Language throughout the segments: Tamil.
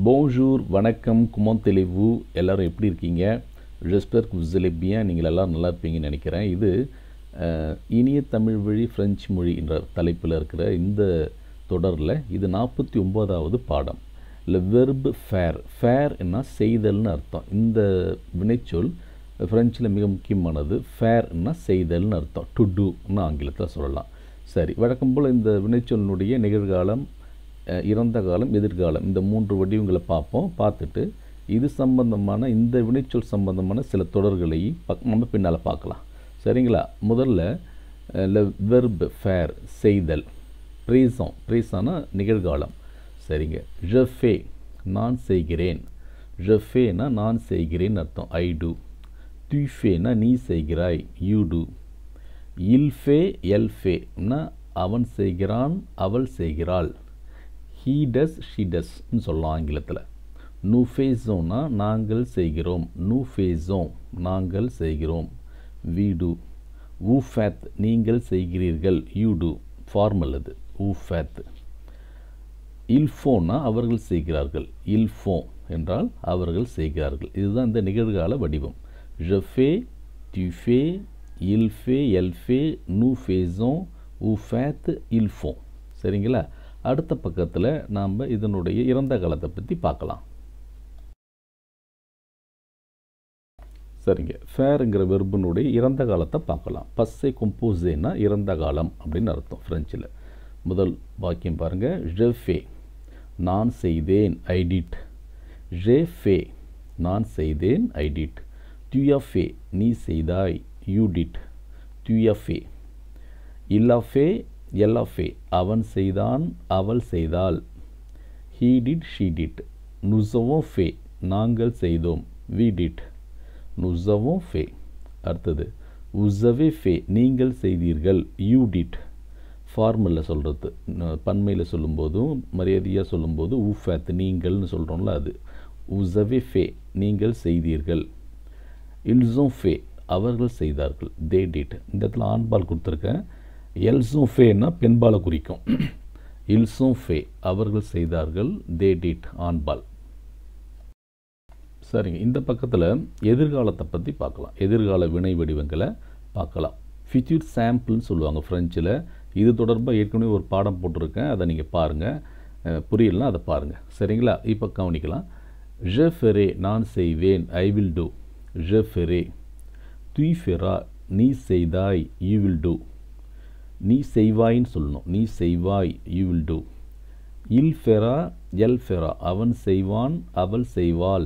போன்ஜூர் வணக்கம் குமோன் தெளிவு எல்லாரும் எப்படி இருக்கீங்க ஜெஸ்பர் குஸ்லெபியா நீங்கள் எல்லோரும் நல்லா இருப்பீங்கன்னு நினைக்கிறேன் இது அஹ், இனிய தமிழ் வழி பிரெஞ்சு மொழி என்ற தலைப்பில் இருக்கிற இந்த தொடரில் இது நாற்பத்தி ஒம்போதாவது பாடம் இல்லை வெர்பு ஃபேர் ஃபேர் என்ன செய்தல்னு அர்த்தம் இந்த வினைச்சொல் ஃப்ரெஞ்சில் மிக முக்கியமானது ஃபேர்னா செய்தல்னு அர்த்தம் டு டூன்னு ஆங்கிலத்தில் சொல்லலாம் சரி வழக்கம் போல் இந்த வினைச்சொல்லினுடைய நிகழ்காலம் அஹ், இறந்த காலம் எதிர்காலம் இந்த மூன்று வடிவங்களை பார்ப்போம் பார்த்துட்டு இது சம்பந்தமான இந்த வினைச்சொல் சம்பந்தமான சில தொடர்களை பக்- நம்ம பின்னால் பார்க்கலாம் சரிங்களா முதல்ல வெர்ப் ஃபேர் செய்தல் ப்ரீசம் ப்ரீசானா நிகழ்காலம் சரிங்க ஜஃபே நான் செய்கிறேன் ஜஃபேனா நான் செய்கிறேன் அர்த்தம் ஐ டூ துஃபேனா நீ செய்கிறாய் யூ டூ இல்ஃபே எல்ஃபேனா அவன் செய்கிறான் அவள் செய்கிறாள் ஹீ டஸ் ஷி டஸ்ன்னு சொல்லலாம் ஆங்கிலத்தில் நூ ஃபேஸோனா நாங்கள் செய்கிறோம் நூ ஃபேஸோம் நாங்கள் செய்கிறோம் வி டூ ஊ ஃபேத் நீங்கள் செய்கிறீர்கள் யூ டூ ஃபார்மல் அது ஊ ஃபேத் இல்ஃபோனா அவர்கள் செய்கிறார்கள் இல்ஃபோ என்றால் அவர்கள் செய்கிறார்கள் இதுதான் இந்த நிகழ்கால வடிவம் ஜஃபே துஃபே இல்ஃபே எல்ஃபே நூ ஃபேஸோம் ஊ ஃபேத் இல்ஃபோ சரிங்களா அடுத்த பக்கத்தில் நாம் இதனுடைய இறந்த காலத்தை பற்றி பார்க்கலாம் சரிங்க ஃபேருங்கிற வெர்பனுடைய இறந்த காலத்தை பார்க்கலாம் பஸ்ஸை கொம்போசேனா இறந்த காலம் அப்படின்னு அர்த்தம் ஃப்ரெஞ்சில் முதல் வாக்கியம் பாருங்கள் ஜெஃபே நான் செய்தேன் ஐடிட் ஜே நான் செய்தேன் ஐடிட் துயஃபே நீ செய்தாய் யூடிட் துயஃபே இல்லஃபே எல்லஃபே அவன் செய்தான் அவள் செய்தாள் ஹீ டிட் ஷீ டிட் நுசவும் ஃபே நாங்கள் செய்தோம் வி டிட் நுசவும் ஃபே அடுத்தது உசவே ஃபே நீங்கள் செய்தீர்கள் யூ டிட் ஃபார்மலில் சொல்கிறது பன்மையில் சொல்லும்போதும் மரியாதையாக சொல்லும்போது ஊஃபேத் நீங்கள்னு சொல்கிறோம்ல அது உசவே ஃபே நீங்கள் செய்தீர்கள் இல்ஸும் ஃபே அவர்கள் செய்தார்கள் தே டிட் இந்த இடத்துல ஆண்பால் கொடுத்துருக்கேன் எல்ஸும் ஃபேன்னா பெண்பாலை குறிக்கும் இல்ஸும் ஃபே அவர்கள் செய்தார்கள் தே டிட் ஆண்பால் சரிங்க இந்த பக்கத்தில் எதிர்காலத்தை பற்றி பார்க்கலாம் எதிர்கால வினை வடிவங்களை பார்க்கலாம் ஃபியூச்சர் சாம்பிள்னு சொல்லுவாங்க ஃப்ரெஞ்சில் இது தொடர்பாக ஏற்கனவே ஒரு பாடம் போட்டிருக்கேன் அதை நீங்கள் பாருங்கள் புரியலனா அதை பாருங்கள் சரிங்களா இப்போ கவனிக்கலாம் ஜெ ஃபெரே நான் செய்வேன் ஐ வில் டூ ஜெ ஃபெரே துய் ஃபெரா நீ செய்தாய் யூ வில் டூ நீ செய்வாயின்னு சொல்லணும் நீ செய்வாய் யூ வில் டூ இல் ஃபெரா எல் ஃபெரா அவன் செய்வான் அவள் செய்வாள்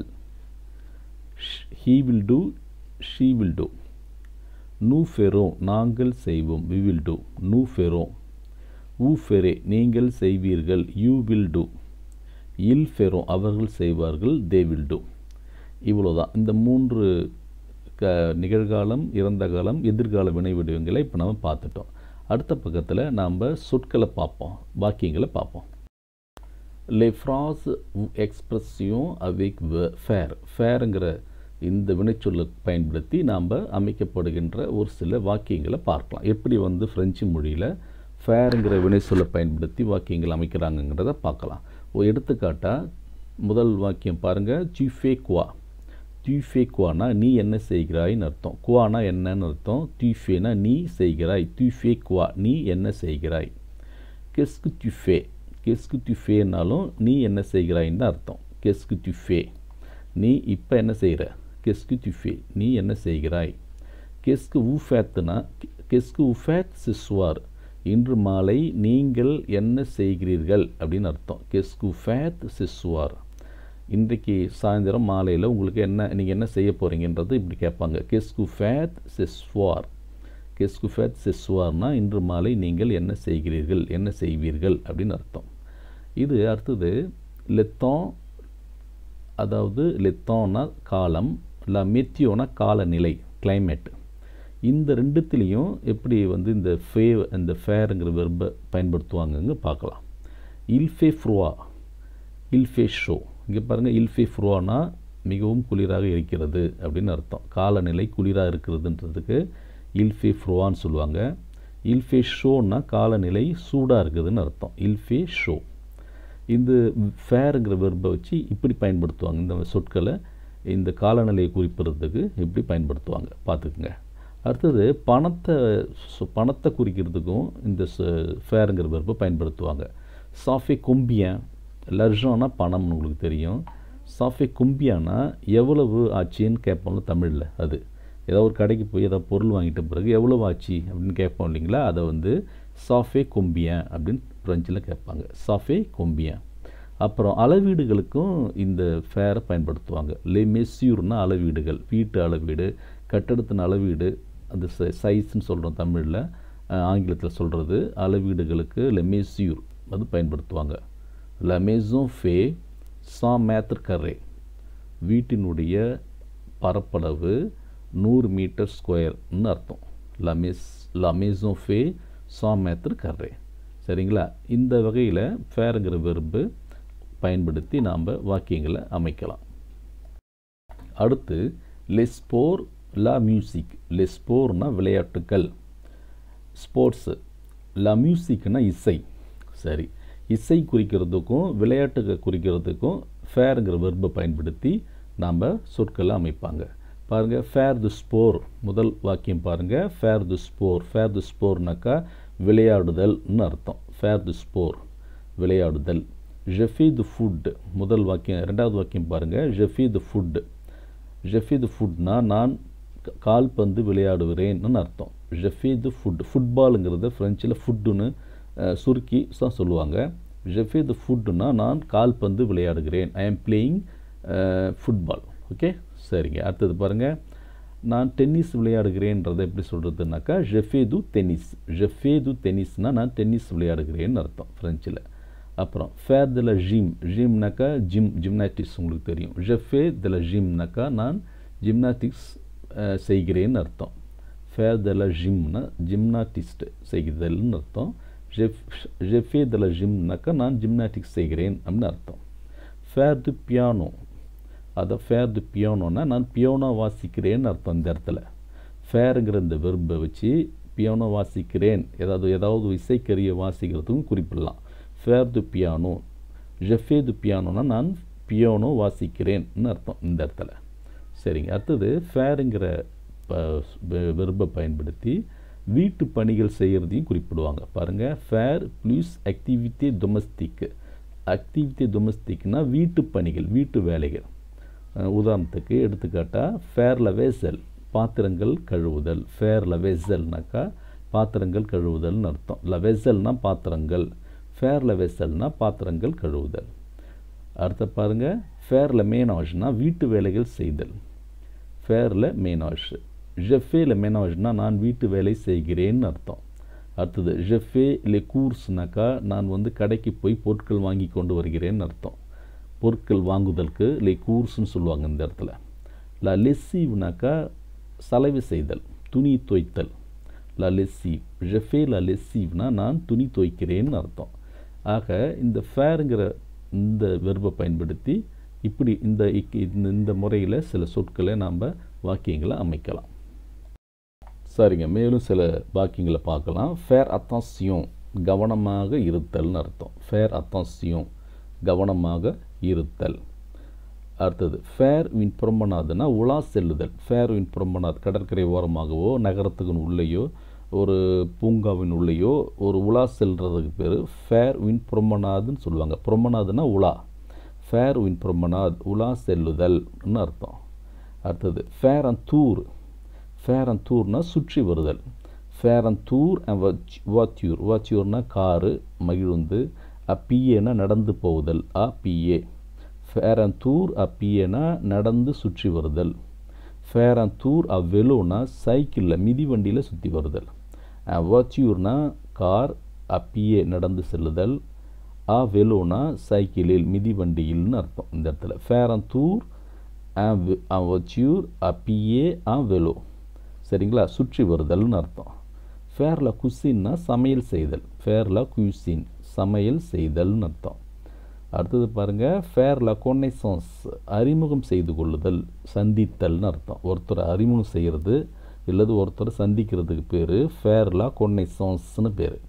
he will do she will do நூ ஃபெரோ நாங்கள் செய்வோம் வி வில் டூ நூ ஃபெரோ ஊ ஃபெரே நீங்கள் செய்வீர்கள் யூ வில் டூ இல் ஃபெரோ அவர்கள் செய்வார்கள் தே வில் டூ இவ்வளோதான் இந்த மூன்று க நிகழ்காலம் இறந்த காலம் எதிர்கால வினை வடிவங்களை இப்போ நம்ம பார்த்துட்டோம் அடுத்த பக்கத்தில் நாம் சொற்களை பார்ப்போம் வாக்கியங்களை பார்ப்போம் les phrases ou expressions avec ve- faire ஃபேருங்கிற இந்த வினைச்சொல்லை பயன்படுத்தி நாம் அமைக்கப்படுகின்ற ஒரு சில வாக்கியங்களை பார்க்கலாம் எப்படி வந்து ஃப்ரெஞ்சு மொழியில் ஃபேருங்கிற வினைச்சொல்லை பயன்படுத்தி வாக்கியங்கள் அமைக்கிறாங்கங்கிறத பார்க்கலாம் ஒரு எடுத்துக்காட்டாக முதல் வாக்கியம் பாருங்கள் சீஃபே குவா தீஃபே குவானா நீ என்ன செய்கிறாய்ன்னு அர்த்தம் குவானா என்னன்னு அர்த்தம் தீஃபேனா நீ செய்கிறாய் தீஃபே குவா நீ என்ன செய்கிறாய் கெஸ்கு துஃபே கெஸ்கு துஃபேனாலும் நீ என்ன செய்கிறாயின்னு தான் அர்த்தம் கெஸ்கு துஃபே நீ இப்போ என்ன செய்கிற கெஸ்கு துஃபே நீ என்ன செய்கிறாய் கெஸ்கு ஊஃபேத்துனா கெஸ்கு ஊஃபேத் சிஸ்வார் இன்று மாலை நீங்கள் என்ன செய்கிறீர்கள் அப்படின்னு அர்த்தம் கெஸ்கு ஃபேத் சிஸ்வார் இன்றைக்கு சாயந்தரம் மாலையில் உங்களுக்கு என்ன நீங்கள் என்ன செய்ய போகிறீங்கன்றது இப்படி கேட்பாங்க கெஸ்கு ஃபேத் சிஸ்வார் கெஸ்கு ஃபேத் சிஸ்வார்னா இன்று மாலை நீங்கள் என்ன செய்கிறீர்கள் என்ன செய்வீர்கள் அப்படின்னு அர்த்தம் இது அடுத்தது லெத்தோன் அதாவது லெத்தோன்னா காலம் இல்லை மெத்தியோனா காலநிலை climate இந்த ரெண்டுத்துலேயும் எப்படி வந்து இந்த ஃபே இந்த ஃபேருங்கிற வெர்பை பயன்படுத்துவாங்கங்க பார்க்கலாம் இல்ஃபே ஃப்ருவா இல்ஃபே ஷோ இங்கே பாருங்கள் இல்ஃபே ஃப்ருவானா மிகவும் குளிராக இருக்கிறது அப்படின்னு அர்த்தம் காலநிலை குளிராக இருக்கிறதுன்றதுக்கு இல்ஃபே ஃப்ருவான்னு சொல்லுவாங்க இல்ஃபே ஷோன்னா காலநிலை சூடாக இருக்குதுன்னு அர்த்தம் இல்ஃபே ஷோ இந்த ஃபேருங்கிற வெர்பை வச்சு இப்படி பயன்படுத்துவாங்க இந்த சொற்களை இந்த காலநிலையை குறிப்பிடுறதுக்கு இப்படி பயன்படுத்துவாங்க பார்த்துக்குங்க அடுத்தது பணத்தை சு- பணத்தை குறிக்கிறதுக்கும் இந்த ஃபேருங்கிற வெர்பை பயன்படுத்துவாங்க சாஃபே கொம்பியன் லர்ஜானா பணம்னு உங்களுக்கு தெரியும் சாஃபே கும்பியானா எவ்வளவு ஆச்சுன்னு கேட்போம்ல தமிழில் அது ஏதோ ஒரு கடைக்கு போய் ஏதாவது பொருள் வாங்கிட்ட பிறகு எவ்வளவு ஆச்சு அப்படின்னு கேட்போம் இல்லைங்களா அதை வந்து சாஃபே கொம்பியன் அப்படின்னு ஃப்ரெஞ்சில் கேட்பாங்க சாஃபே கொம்பியன் அப்புறம் அளவீடுகளுக்கும் இந்த ஃபேரை பயன்படுத்துவாங்க லே மெஸ்யூர்னா அளவீடுகள் வீட்டு அளவீடு கட்டடத்தின் அளவீடு அந்த சைஸ்ன்னு சொல்கிறோம் தமிழில் ஆங்கிலத்தில் சொல்கிறது அளவீடுகளுக்கு லெ மெஸ்யூர் அது பயன்படுத்துவாங்க la maison fait 100 mètres carrés வீட்டினுடைய பரப்பளவு நூறு மீட்டர் ஸ்கொயர்னு அர்த்தம் la மெஸ் la maison fait 100 mètres carrés சரிங்களா இந்த வகையில் ஃபேருங்கிற வெர்பு பயன்படுத்தி நாம் வாக்கியங்களை அமைக்கலாம் அடுத்து லெஸ்போர் லா மியூசிக் லெஸ்போர்னா விளையாட்டுக்கள் ஸ்போர்ட்ஸு லா மியூசிக்னா இசை சரி இசை குறிக்கிறதுக்கும் விளையாட்டுக்கு குறிக்கிறதுக்கும் ஃபேருங்கிற வெர்பை பயன்படுத்தி நாம் சொற்களை அமைப்பாங்க பாருங்கள் ஃபேர் து ஸ்போர் முதல் வாக்கியம் பாருங்கள் ஃபேர் து ஸ்போர் ஃபேர் து ஸ்போர்னாக்கா விளையாடுதல்னு அர்த்தம் ஃபேர் து ஸ்போர் விளையாடுதல் ஜெஃபி து ஃபுட் முதல் வாக்கியம் ரெண்டாவது வாக்கியம் பாருங்கள் ஜெஃபி து ஃபுட் ஜெஃபி து ஃபுட்னா நான் க- கால்பந்து விளையாடுகிறேன்னு அர்த்தம் ஜெஃபி து ஃபுட் ஃபுட்பாலுங்கிறத ஃப்ரெஞ்சில் ஃபுட்டுன்னு அஹ், சுருக்கி தான் சொல்லுவாங்க ஜெஃபி து ஃபுட்னா நான் கால்பந்து விளையாடுகிறேன் I am playing football okay சரிங்க அடுத்தது பாருங்கள் நான் டென்னிஸ் விளையாடுகிறேன்றதை எப்படி சொல்கிறதுனாக்கா ஜெஃபேது டென்னிஸ் ஜெஃபேது டென்னிஸ்னால் நான் டென்னிஸ் விளையாடுகிறேன்னு அர்த்தம் ஃப்ரெஞ்சில் அப்புறம் ஃபேர் de la ஜிம் ஜிம்னாக்கா ஜிம் ஜிம்னாட்டிக்ஸ் உங்களுக்கு தெரியும் ஜெஃபே de la ஜிம்னாக்கா நான் ஜிம்னாட்டிக்ஸ் செய்கிறேன்னு அர்த்தம் ஃபேர் de la ஜிம்னா ஜிம்னாட்டிஸ்ட் செய்தல்னு அர்த்தம் ஜெஃப் ஜெஃபே de la ஜிம்னாக்கா நான் ஜிம்னாட்டிக்ஸ் செய்கிறேன் அப்படின்னு அர்த்தம் ஃபேர் து பியானோ அதை ஃபேர் து பியானோன்னா நான் பியானோ வாசிக்கிறேன்னு அர்த்தம் இந்த இடத்துல ஃபேருங்கிற இந்த வெர்பை வச்சு பியானோ வாசிக்கிறேன் ஏதாவது ஏதாவது இசைக்கருவியை வாசிக்கிறதுக்கும் குறிப்பிடலாம் ஃபேர் து பியானோ ஜெஃபே து பியானோனா நான் பியானோ வாசிக்கிறேன்னு அர்த்தம் இந்த இடத்துல சரிங்க அடுத்தது ஃபேருங்கிற வெர்பை பயன்படுத்தி வீட்டு பணிகள் செய்கிறதையும் குறிப்பிடுவாங்க பாருங்கள் ஃபேர் ப்ளூஸ் ஆக்டிவிட்டி டொமஸ்டிக் ஆக்டிவிட்டி டொமஸ்டிக்னா வீட்டு பணிகள் வீட்டு வேலைகள் அஹ் உதாரணத்துக்கு எடுத்துக்காட்டால் ஃபேர்ல வேசல் பாத்திரங்கள் கழுவுதல் ஃபேர்ல வேசல்னாக்கா பாத்திரங்கள் கழுவுதல்னு அர்த்தம் லவெசல்னா பாத்திரங்கள் ஃபேர்ல வெசல்னா பாத்திரங்கள் கழுவுதல் அடுத்த பாருங்க ஃபேர்ல மேனாஜ்னா வீட்டு வேலைகள் செய்தல் ஃபேர்ல மேனாஜ் ஜெஃபேல மேனாஜ்னா நான் வீட்டு வேலை செய்கிறேன்னு அர்த்தம் அடுத்தது ஜெஃபே லெ கூர்ஸ்னாக்கா நான் வந்து கடைக்கு போய் பொருட்கள் வாங்கி கொண்டு வருகிறேன்னு அர்த்தம் பொருட்கள் வாங்குதலுக்கு லே கூர்ஸ்னு சொல்லுவாங்க இந்த இடத்துல ல லெஸ்ஸீவ்னாக்கா சலவை செய்தல் துணி தோய்த்தல் ல லெஸ்ஸீவ் ஜெஃபே ல லெஸ்ஸீவ்னா நான் துணி துவைக்கிறேன்னு அர்த்தம் ஆக இந்த ஃபேருங்கிற இந்த வெர்பை பயன்படுத்தி இப்படி இந்த இக்- இந்த இந்த முறையில் சில சொற்களை நாம் வாக்கியங்களை அமைக்கலாம் சரிங்க மேலும் சில வாக்கியங்களை பார்க்கலாம் ஃபேர் அத்தாசியம் கவனமாக இருத்தல்னு அர்த்தம் ஃபேர் அத்தாசியம் கவனமாக இருத்தல் அடுத்தது ஃபேர் வின் புறம்பனாதுன்னா உலா செல்லுதல் ஃபேர் வின் புறம்பனாத் கடற்கரை ஓரமாகவோ நகரத்துக்கு உள்ளேயோ ஒரு பூங்காவின் உள்ளேயோ ஒரு உலா செல்றதுக்கு பேர் ஃபேர் வின் புறம்பனாதுன்னு சொல்லுவாங்க புறம்பனாதுன்னா உலா ஃபேர் வின் புறம்பனாத் உலா செல்லுதல்னு அர்த்தம் அடுத்தது ஃபேர் அண்ட் தூர் ஃபேர் அண்ட் தூர்னா சுற்றி வருதல் ஃபேர் அண்ட் தூர் அண்ட் வாத்தியூர் வாத்தியூர்னா காரு மகிழுந்து அப்பிஏனா நடந்து போகுதல் அ பிஏ ஃபேர் அண்ட் தூர் அப்பிஏனா நடந்து சுற்றி வருதல் ஃபேர் அண்ட் தூர் அ வெலோனா சைக்கிளில் மிதிவண்டியில் சுற்றி வருதல் வாத்தியூர்னா கார் அப்பிஏ நடந்து செல்லுதல் ஆ வெலோனா சைக்கிளில் மிதிவண்டியில்னு அர்த்தம் இந்த இடத்துல ஃபேர் அண்ட் தூர் en voiture à pied en vélo சரிங்களா சுற்றி வருதல்னு அர்த்தம் ஃபேர்ல குசின்னா சமையல் செய்தல் ஃபேர்ல குசின் சமையல் செய்தல்னு அர்த்தம் அடுத்தது பாருங்க ஃபேர்ல கொன்னைசன்ஸ் அறிமுகம் செய்து கொள்ளுதல் சந்தித்தல்னு அர்த்தம் ஒருத்தரை அறிமுகம் செய்கிறது இல்லது ஒருத்தரை சந்திக்கிறதுக்கு பேர் ஃபேர்ல கொன்னைசன்ஸ்னு பேர்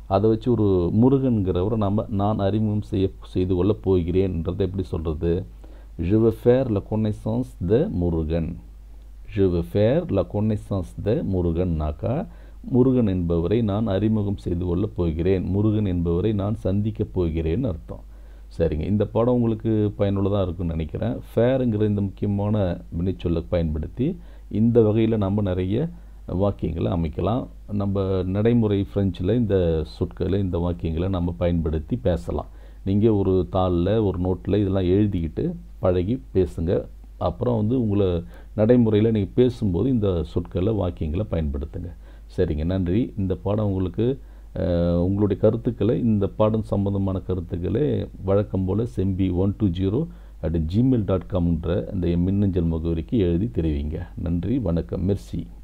அதை வச்சு ஒரு முருகன்கிறவரை நம்ம நான் அறிமுகம் செய்ய செய்து கொள்ள போகிறேன்றதை எப்படி சொல்கிறது je veux faire la connaissance de Murugan je veux faire la connaissance de முருகன்னாக்கா Murugan என்பவரை நான் அறிமுகம் செய்து கொள்ளப் போகிறேன் முருகன் என்பவரை நான் சந்திக்கப் போகிறேன்னு அர்த்தம் சரிங்க இந்த படம் உங்களுக்கு பயனுள்ளதாக இருக்கும்னு நினைக்கிறேன் ஃபேருங்கிற இந்த முக்கியமான வினைச்சொல்லை பயன்படுத்தி இந்த வகையில் நம்ம நிறைய வாக்கியங்களை அமைக்கலாம் நம்ம நடைமுறை ஃப்ரெஞ்சில் இந்த சொற்களை இந்த வாக்கியங்களை நம்ம பயன்படுத்தி பேசலாம் நீங்கள் ஒரு தாளில் ஒரு நோட்டில் இதெல்லாம் எழுதிக்கிட்டு பழகி பேசுங்க அப்புறம் வந்து உங்களை நடைமுறையில் நீங்கள் பேசும்போது இந்த சொற்களை வாக்கியங்களை பயன்படுத்துங்க சரிங்க நன்றி இந்த பாடம் உங்களுக்கு அஹ், உங்களுடைய கருத்துக்களை இந்த பாடம் சம்பந்தமான கருத்துக்களை வழக்கம் போல் செம்பி one two zero at Gmail dot காம்ன்ற இந்த மின்னஞ்சல் முகவரிக்கு எழுதி தெரிவிங்க நன்றி வணக்கம் மெர்சி